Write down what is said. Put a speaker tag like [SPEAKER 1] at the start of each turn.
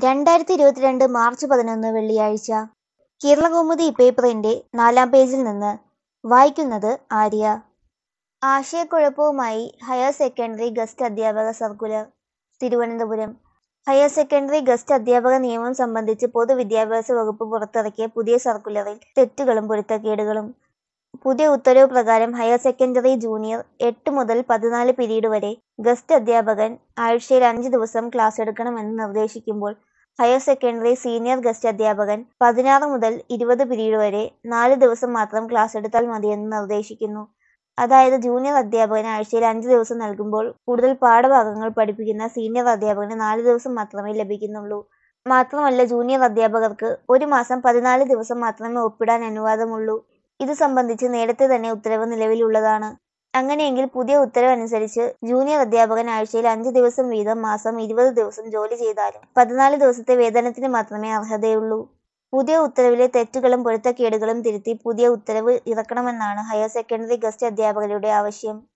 [SPEAKER 1] രണ്ടായിരത്തി ഇരുപത്തിരണ്ട് മാർച്ച് പതിനൊന്ന് വെള്ളിയാഴ്ച കേരളകൗമുദി പേപ്പറിന്റെ നാലാം പേജിൽ നിന്ന് വായിക്കുന്നത് ആര്യ ആശയക്കുഴപ്പവുമായി ഹയർ സെക്കൻഡറി ഗസ്റ്റ് അധ്യാപക circular Thiruvananthapuram higher secondary guest അധ്യാപക നിയമം സംബന്ധിച്ച് പൊതുവിദ്യാഭ്യാസ വകുപ്പ് പുറത്തിറക്കിയ പുതിയ സർക്കുലറിൽ തെറ്റുകളും പൊരുത്തക്കേടുകളും പുതിയ ഉത്തരവ് പ്രകാരം ഹയർ സെക്കൻഡറി ജൂനിയർ എട്ട് മുതൽ പതിനാല് പിരീഡ് വരെ ഗസ്റ്റ് അധ്യാപകൻ ആഴ്ചയിൽ അഞ്ച് ദിവസം ക്ലാസ് എടുക്കണമെന്ന് നിർദ്ദേശിക്കുമ്പോൾ ഹയർ സെക്കൻഡറി സീനിയർ ഗസ്റ്റ് അധ്യാപകൻ പതിനാറ് മുതൽ ഇരുപത് പിരീഡ് വരെ നാല് ദിവസം മാത്രം ക്ലാസ് എടുത്താൽ മതിയെന്ന് നിർദ്ദേശിക്കുന്നു അതായത് ജൂനിയർ അധ്യാപകന് ആഴ്ചയിൽ അഞ്ച് ദിവസം നൽകുമ്പോൾ കൂടുതൽ പാഠഭാഗങ്ങൾ പഠിപ്പിക്കുന്ന സീനിയർ അധ്യാപകന് നാല് ദിവസം മാത്രമേ ലഭിക്കുന്നുള്ളൂ മാത്രമല്ല ജൂനിയർ അധ്യാപകർക്ക് ഒരു മാസം പതിനാല് ദിവസം മാത്രമേ ഒപ്പിടാൻ അനുവാദമുള്ളൂ ഇത് സംബന്ധിച്ച് നേരത്തെ തന്നെ ഉത്തരവ് നിലവിലുള്ളതാണ് അങ്ങനെയെങ്കിൽ പുതിയ ഉത്തരവ് അനുസരിച്ച് ജൂനിയർ അധ്യാപകൻ ആഴ്ചയിൽ അഞ്ച് ദിവസം വീതം മാസം ഇരുപത് ദിവസം ജോലി ചെയ്താലും പതിനാല് ദിവസത്തെ വേതനത്തിന് മാത്രമേ അർഹതയുള്ളൂ പുതിയ ഉത്തരവിലെ തെറ്റുകളും പൊരുത്തക്കേടുകളും തിരുത്തി പുതിയ ഉത്തരവ് ഇറക്കണമെന്നാണ് ഹയർ സെക്കൻഡറി ഗസ്റ്റ് അധ്യാപകരുടെ ആവശ്യം